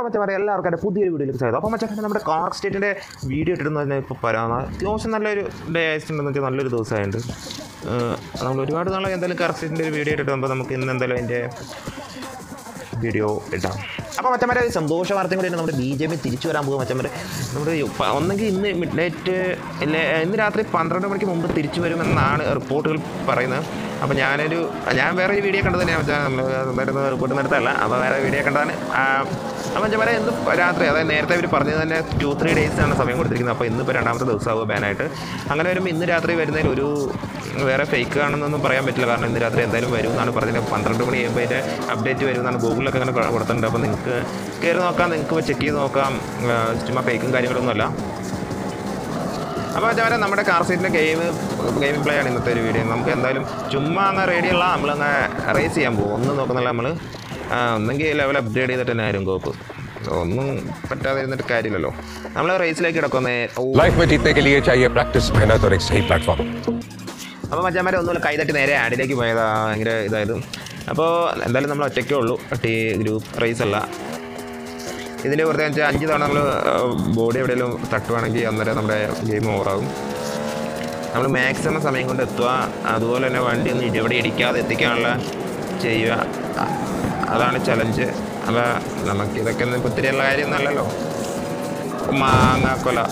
മറ്റേ പറയാം എല്ലാവർക്കും എൻ്റെ പുതിയൊരു വീഡിയോയിലേക്ക് സ്വാഗതം അപ്പോൾ മറ്റേ നമ്മുടെ കാർ സ്റ്റേറ്റിൻ്റെ വീഡിയോ ഇട്ടിരുന്നതിന് ഇപ്പോൾ പറയാം അത്യാവശ്യം നല്ലൊരു ഡേ ആയിട്ടുണ്ടെന്ന് വെച്ചാൽ നല്ലൊരു ദിവസമായിട്ടുണ്ട് ഏഹ് നമ്മൾ ഒരുപാട് നാളെ എന്തായാലും കാർ സ്റ്റേറ്റിൻ്റെ ഒരു വീഡിയോ ഇട്ടിട്ട് നമുക്ക് ഇന്ന് എന്തായാലും അതിൻ്റെ വീഡിയോ ഇടാം അപ്പോൾ മറ്റന്മാരെ ഒരു സന്തോഷ വാർത്തയും കൂടി നമ്മുടെ ബി ജെ പി തിരിച്ചു വരാൻ പോകും മറ്റന്മാർ നമ്മുടെ ഈ പ- ഒന്നെങ്കിൽ ഇന്ന് മിഡ് നൈറ്റ് അല്ലെ ഇന്ന് രാത്രി പന്ത്രണ്ട് മണിക്ക് മുമ്പ് തിരിച്ചു വരുമെന്നാണ് റിപ്പോർട്ടുകൾ പറയുന്നത് അപ്പോൾ ഞാനൊരു ഞാൻ വേറെ ഒരു വീഡിയോ കണ്ടത് തന്നെയാണ് വെച്ചാൽ നമ്മൾ സ്വന്തമായിട്ട് റിപ്പോർട്ട് നടത്തല്ല അപ്പോൾ വേറെ വീഡിയോ കണ്ടതാണ് അപ്പോൾ ഞാൻ പറയാം ഇന്ന് രാത്രി അതായത് നേരത്തെ ഇവർ പറഞ്ഞത് തന്നെ ടു ത്രീ ഡേയ്സ് ആണ് സമയം കൊടുത്തിരിക്കുന്നത് അപ്പോൾ ഇന്നിപ്പോൾ രണ്ടാമത്തെ ദിവസമാകും ബാനായിട്ട് അങ്ങനെ വരുമ്പോൾ ഇന്ന് രാത്രി വരുന്നതിൽ ഒരു വേറെ ഫേക്ക് ആണെന്നൊന്നും പറയാൻ പറ്റില്ല കാരണം ഇന്ന് രാത്രി എന്തായാലും വരും എന്നാണ് പറഞ്ഞത് പന്ത്രണ്ട് മണി കഴിയുമ്പോൾ അതിൻ്റെ അപ്ഡേറ്റ് വരും എന്നാണ് ഗൂഗിളിലൊക്കെ അങ്ങനെ കൊ- കൊടുത്തിട്ടുണ്ട് അപ്പോൾ നിങ്ങൾക്ക് കയറി നോക്കാം നിങ്ങൾക്ക് ചെക്ക് ചെയ്ത് നോക്കാം ആ, ചുമ്മാ ഫേക്കും കാര്യങ്ങളൊന്നുമല്ല അപ്പോൾ വെച്ചാൽ നമ്മുടെ കാർ സീറ്റിൻ്റെ ഗെയിം ഗെയിമിംഗ് പ്ലേ ആണ് ഇന്നത്തെ ഒരു വീഡിയോ നമുക്ക് എന്തായാലും ചുമ്മാ അങ്ങ് റേഡിയുള്ള നമ്മളങ്ങ് റേസ് ചെയ്യാൻ പോകും ഒന്നും നോക്കുന്നില്ല നമ്മൾ ഒന്നെങ്കിൽ ലെവൽ അപ്ഗ്രേഡ് ചെയ്തിട്ട് തന്നെ ആരും കോപ്പ് ഒന്നും പറ്റാതെ ഇരുന്നിട്ട് കാര്യമില്ലല്ലോ നമ്മൾ റേസിലേക്ക് കിടക്കുന്നേ ഓ लाइफ में जीतने के लिए चाहिए प्रैक्टिस मेहनत और एक सही प्लेटफॉर्म അപ്പോൾ മച്ചാന്മാരെ ഒന്നുമില്ല കൈതട്ടി നേരെ ആഡിലേക്ക് പോയതാ ഭയങ്കര ഇതായത് അപ്പോൾ എന്തായാലും നമ്മൾ ഒറ്റയ്ക്കേ ഉള്ളൂ ടീ ഗ്രൂപ്പ് റേസ് അല്ല ഇതിൻ്റെ വെറുതെ വെച്ചാൽ അഞ്ച് തവണ നമ്മൾ ബോഡി എവിടെയെങ്കിലും തട്ടുവാണെങ്കിൽ അന്നേരം നമ്മുടെ ഗെയിം ഓവറാകും നമ്മൾ മാക്സിമം സമയം കൊണ്ട് എത്തുക അതുപോലെ തന്നെ വണ്ടി ഒന്നും ഇടിവിടെ ഇടിക്കാതെ എത്തിക്കാനുള്ള ചെയ്യുക അ- അതാണ് ചലഞ്ച് അപ്പോൾ നമുക്കിതൊക്കെ ഒന്നും ഇപ്പം ഒത്തിരിയുള്ള കാര്യമൊന്നുമല്ലല്ലോ മാങ്ങാക്കൊല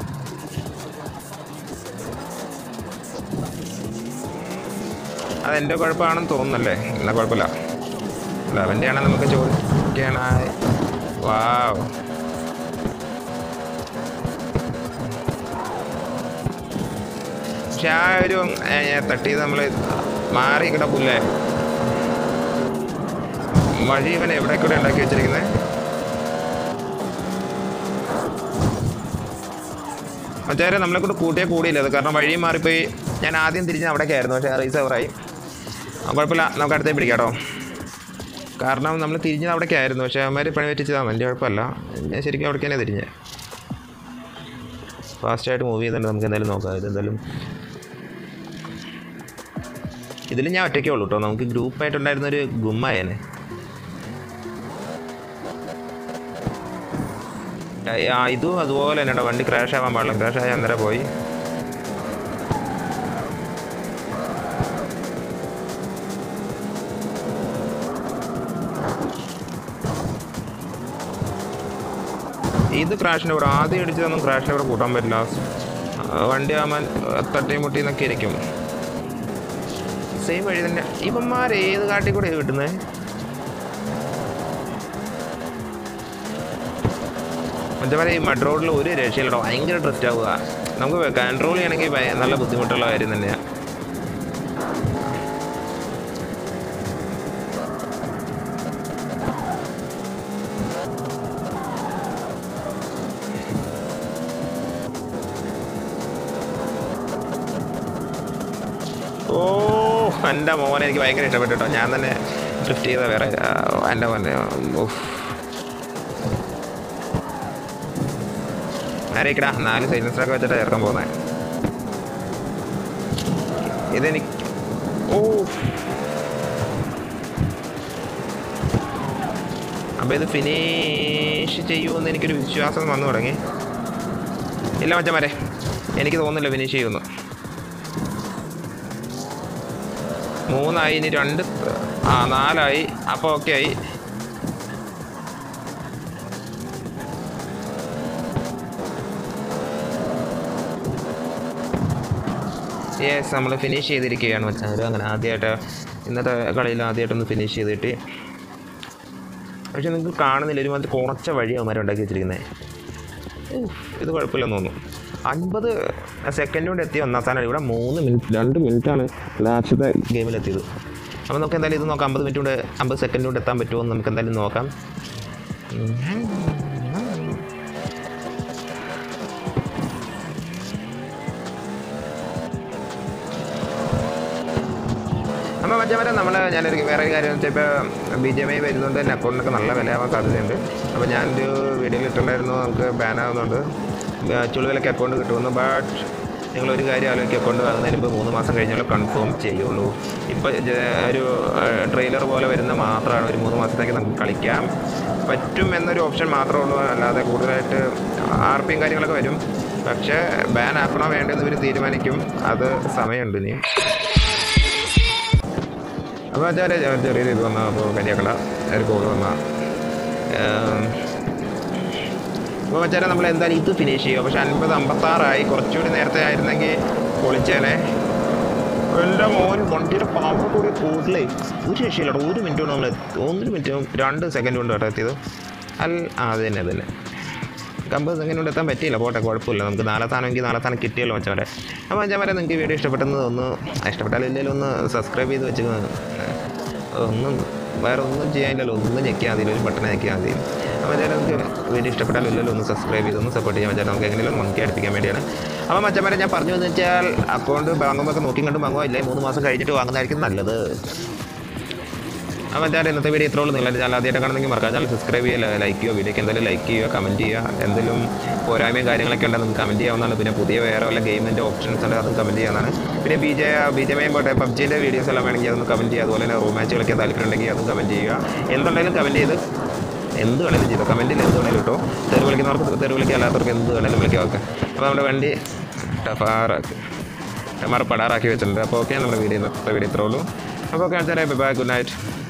അതെൻ്റെ കുഴപ്പമാണെന്ന് തോന്നുന്നല്ലേ എന്നാൽ കുഴപ്പമില്ല ലെവൻ്റെ ആണെങ്കിൽ നമുക്ക് ചോദിക്കണ വാവ് പക്ഷെ ആ ഒരു ഏ, തട്ടിയത് നമ്മൾ മാറി കിടപ്പില്ലേ വഴി ഇവൻ എവിടെ കൂടെ ഉണ്ടാക്കി വെച്ചിരിക്കുന്നത് മറ്റേ നമ്മളെ കൊണ്ട് കൂട്ടിയേ കൂടിയില്ല അത് കാരണം വഴി മാറിപ്പോയി ഞാൻ ആദ്യം തിരിഞ്ഞ് അവിടേക്കായിരുന്നു പക്ഷേ റീസ് ഓവറായി ആ, കുഴപ്പമില്ല നമുക്ക് അടുത്തേ പിടിക്കാം കേട്ടോ കാരണം നമ്മൾ തിരിഞ്ഞത് അവിടേക്കായിരുന്നു പക്ഷേ അവന്മാർ പണി പറ്റിച്ചതാണ് എൻ്റെ കുഴപ്പമല്ല ഞാൻ ശരിക്കും അവിടേക്ക് തന്നെ തിരിഞ്ഞ് ഫാസ്റ്റായിട്ട് മൂവ് ചെയ്തിട്ടുണ്ട് നമുക്ക് എന്തായാലും നോക്കാം ഇത് എന്തായാലും ഇതിൽ ഞാൻ ഒറ്റയ്ക്കേ ഉള്ളൂ കേട്ടോ നമുക്ക് ഗ്രൂപ്പായിട്ടുണ്ടായിരുന്നൊരു ഗുമ്മായേനെ ആ ഇതും അതുപോലെ തന്നെ കേട്ടോ വണ്ടി ക്രാഷ് ആവാൻ പാടില്ല ക്രാഷ് ആയി അന്നേരം പോയി ഇത് ക്രാഷിൻ്റെ കൂടെ ആദ്യം ഇടിച്ചതൊന്നും ക്രാഷിൻ്റെ കൂടെ കൂട്ടാൻ പറ്റില്ല ആ, വണ്ടി ആവാൻ തട്ടി മുട്ടി എന്നൊക്കെ ഇരിക്കും സെയിം വഴി തന്നെ ഇവന്മാർ ഏത് കാട്ടിൽ കൂടെ കിട്ടുന്നത് എന്താ പറയുക ഈ മഡ് റോഡിൽ ഒരു രക്ഷയില്ലടോ ഭയങ്കര ട്രസ്റ്റ് ആവുക നമുക്ക് കൺട്രോൾ ചെയ്യണമെങ്കിൽ ഭയ- നല്ല ബുദ്ധിമുട്ടുള്ള കാര്യം തന്നെയാണ് ഓ എൻ്റെ മോനെ എനിക്ക് ഭയങ്കര ഇഷ്ടപ്പെട്ടു കേട്ടോ ഞാൻ തന്നെ ഡ്രിഫ്റ്റ് ചെയ്ത വേറെ ആ, എൻ്റെ മോനെ ഓഫ് ആരേക്കടാ നാല് സൈലൻസറൊക്കെ വെച്ചിട്ട് ചേർക്കാൻ പോകുന്നത് ഇതെനിക്ക് ഓ അപ്പോൾ ഇത് ഫിനിഷ് ചെയ്യുമെന്ന് എനിക്കൊരു വിശ്വാസം വന്നു തുടങ്ങി ഇല്ല മച്ചന്മാരെ എനിക്ക് തോന്നുന്നില്ല ഫിനിഷ് ചെയ്യുമെന്ന് മൂന്നായി ഇനി രണ്ട് ത- ആ നാലായി അപ്പോൾ ഓക്കെ ആയി യെസ് നമ്മൾ ഫിനിഷ് ചെയ്തിരിക്കുകയാണ് വെച്ചാൽ അങ്ങനെ ആദ്യമായിട്ട് ഇന്നത്തെ കളിയിൽ ആദ്യമായിട്ടൊന്ന് ഫിനിഷ് ചെയ്തിട്ട് പക്ഷെ നിങ്ങൾക്ക് കാണുന്നില്ല ഒരുമാതിരി കുറച്ച വഴി അവന്മാർ ഉണ്ടാക്കി വെച്ചിരിക്കുന്നത് ഇത് കുഴപ്പമില്ലെന്ന് തോന്നുന്നു അൻപത് സെക്കൻഡ് കൊണ്ട് എത്തിയ ഒന്നാം സ്ഥാനം ഇവിടെ മൂന്ന് മിനിറ്റ് രണ്ട് മിനിറ്റാണ് ലാസ്റ്റത്തെ ഗെയിമിലെത്തിയത് അപ്പോൾ നമുക്ക് എന്തായാലും ഇത് നോക്കാം അമ്പത് മിനിറ്റ് കൊണ്ട് അമ്പത് സെക്കൻഡ് കൊണ്ട് എത്താൻ പറ്റുമോ എന്ന് നമുക്ക് എന്തായാലും നോക്കാം അപ്പോൾ മറ്റേ വരെ നമ്മൾ ഞാനൊരു വേറെ ഒരു കാര്യം വെച്ചാൽ ഇപ്പോൾ ബി ജെ എം ഐ വരുന്നതുകൊണ്ട് തന്നെ അക്കൗണ്ടിനൊക്കെ നല്ല വിലയാവാൻ സാധ്യതയുണ്ട് അപ്പോൾ ഞാനൊരു വീഡിയോയിൽ ഇട്ടുണ്ടായിരുന്നു നമുക്ക് ബാൻ ആവുന്നുണ്ട് ചുളുവിലൊക്കെ അക്കൗണ്ട് കിട്ടുമെന്ന് ബട്ട് നിങ്ങൾ ഒരു കാര്യം ആലോചിക്കുക കൊണ്ട് വാങ്ങുന്നതിന് മുമ്പ് മൂന്ന് മാസം കഴിഞ്ഞാൽ കൺഫേം ചെയ്യുള്ളൂ ഇപ്പോൾ ഒരു ട്രെയിലർ പോലെ വരുന്ന മാത്രമാണ് ഒരു മൂന്ന് മാസത്തേക്ക് നമുക്ക് കളിക്കാം പറ്റും എന്നൊരു ഓപ്ഷൻ മാത്രമേ ഉള്ളൂ അല്ലാതെ കൂടുതലായിട്ട് ആർ പിയും കാര്യങ്ങളൊക്കെ വരും പക്ഷേ ബാൻ ആക്കണോ വേണ്ടെന്ന് ഇവർ തീരുമാനിക്കും അത് സമയമുണ്ട് ഇനി അപ്പോൾ അച്ഛാരെ ചെറിയൊരു ഇത് വന്ന അപ്പോൾ കരിയാക്കട ഒരു കോൾ വന്ന അപ്പോൾ വെച്ചാൽ നമ്മൾ എന്തായാലും ഇത് ഫിനിഷ് ചെയ്യുക പക്ഷെ അൻപത് അമ്പത്താറായി കുറച്ചുകൂടി നേരത്തെ ആയിരുന്നെങ്കിൽ പൊളിച്ചേനെ എൻ്റെ മോൻ വണ്ടിയുടെ പവർ കൂടി കൂടുതലേ ഒരു രക്ഷയില്ല ഒരു മിനിറ്റ് കൊണ്ട് നമ്മൾ ഒന്നര മിനിറ്റും രണ്ട് സെക്കൻഡ് കൊണ്ട് കേട്ടോ എത്തിയത് അല്ല ആ അത് തന്നെ അത് തന്നെ അമ്പത് സെക്കൻഡ് കൊണ്ട് എത്താൻ പറ്റിയില്ല പോട്ടെ കുഴപ്പമില്ല നമുക്ക് നാളെ താനെങ്കിൽ നാളെ താനെ കിട്ടിയല്ലോ മച്ചവരെ അപ്പോൾ മച്ചവരെ നിങ്ങൾക്ക് വീഡിയോ ഇഷ്ടപ്പെട്ടെന്ന് ഒന്ന് ഇഷ്ടപ്പെട്ടാലും ഇല്ലെങ്കിലും ഒന്ന് സബ്സ്ക്രൈബ് ചെയ്ത് വെച്ച് ഒന്നും വേറെ ഒന്നും ചെയ്യാനില്ലല്ലോ ഒന്ന് ഞെക്കിയാൽ മതി ഒരു ബട്ടൺ ഞെക്കിയാൽ മതി അപ്പോൾ ചേട്ടാ നമുക്ക് വീഡിയോ ഇഷ്ടപ്പെട്ടാലും ഇല്ലല്ലോ ഒന്ന് സബ്സ്ക്രൈബ് ചെയ്ത് ഒന്ന് സപ്പോർട്ട് ചെയ്യാൻ ചേട്ടാ നമുക്ക് എങ്ങനെയും നമുക്ക് അടുപ്പിക്കാൻ വേണ്ടിയാണ് അപ്പോൾ മച്ചന്മാരെ ഞാൻ പറഞ്ഞു എന്ന് വെച്ചാൽ അക്കൗണ്ട് വാങ്ങുമ്പോൾ ഒക്കെ നോക്കി കണ്ട് വാങ്ങുക ഇല്ലേ മൂന്ന് മാസം കഴിഞ്ഞിട്ട് വാങ്ങുന്നതായിരിക്കും നല്ലത് അപ്പോൾ ഞാൻ ഇന്നത്തെ വീഡിയോ ഇത്രയുള്ളൂ നിങ്ങൾ ചാനൽ ആദ്യമായിട്ട് കാണുന്നെങ്കിൽ മറക്കാം ചാനൽ സബ്സ്ക്രൈബ് ചെയ്യുക ലൈക്ക് ചെയ്യുക വീഡിയോക്ക് എന്തായാലും ലൈക്ക് ചെയ്യുക കമൻറ്റ് ചെയ്യുക എന്തെങ്കിലും പോരായ്മയും കാര്യങ്ങളൊക്കെ ഉണ്ടെങ്കിൽ നിങ്ങൾക്ക് കമൻറ്റ് ചെയ്യാവുന്നതാണ് പിന്നെ പുതിയ വേറെ വല്ല ഗെയിമിൻ്റെ ഓപ്ഷൻസ് ഉണ്ട് അതും കമൻറ്റ് ചെയ്യാവുന്നതാണ് പിന്നെ ബി ജെ ബി ജെ മയും പോട്ടെ പബ്ജിൻ്റെ വീഡിയോസ് എല്ലാം വേണമെങ്കിൽ അതൊന്ന് കമൻറ്റ് ചെയ്യുക അതുപോലെ തന്നെ റൂം മാച്ച് കളിക്കാൻ താല്പര്യമുണ്ടെങ്കിൽ അതും കമൻറ്റ് ചെയ്യുക എന്തുണ്ടെങ്കിലും കമൻറ്റ് ചെയ്ത് എന്ത് വേണേലും ചെയ്തോ കമൻറ്റിൽ എന്ത് വേണേലും കിട്ടോ തെരുവ് വിളിക്കുന്നവർക്ക് തെരുവ് വിളിക്കുക അല്ലാത്തവർക്ക് എന്ത് വേണേലും വിളിക്കാം ഓക്കെ അപ്പോൾ നമ്മുടെ വണ്ടി ടഫാറാക്കി ടമാർ പടാറാക്കി വെച്ചിട്ടുണ്ട് അപ്പോൾ ഓക്കെ നമ്മുടെ വീഡിയോ ഇന്നത്തെ വീഡിയോ ഇത്രേ ഉള്ളൂ അപ്പോൾ ഓക്കെ ബൈ ഗുഡ് നൈറ്റ്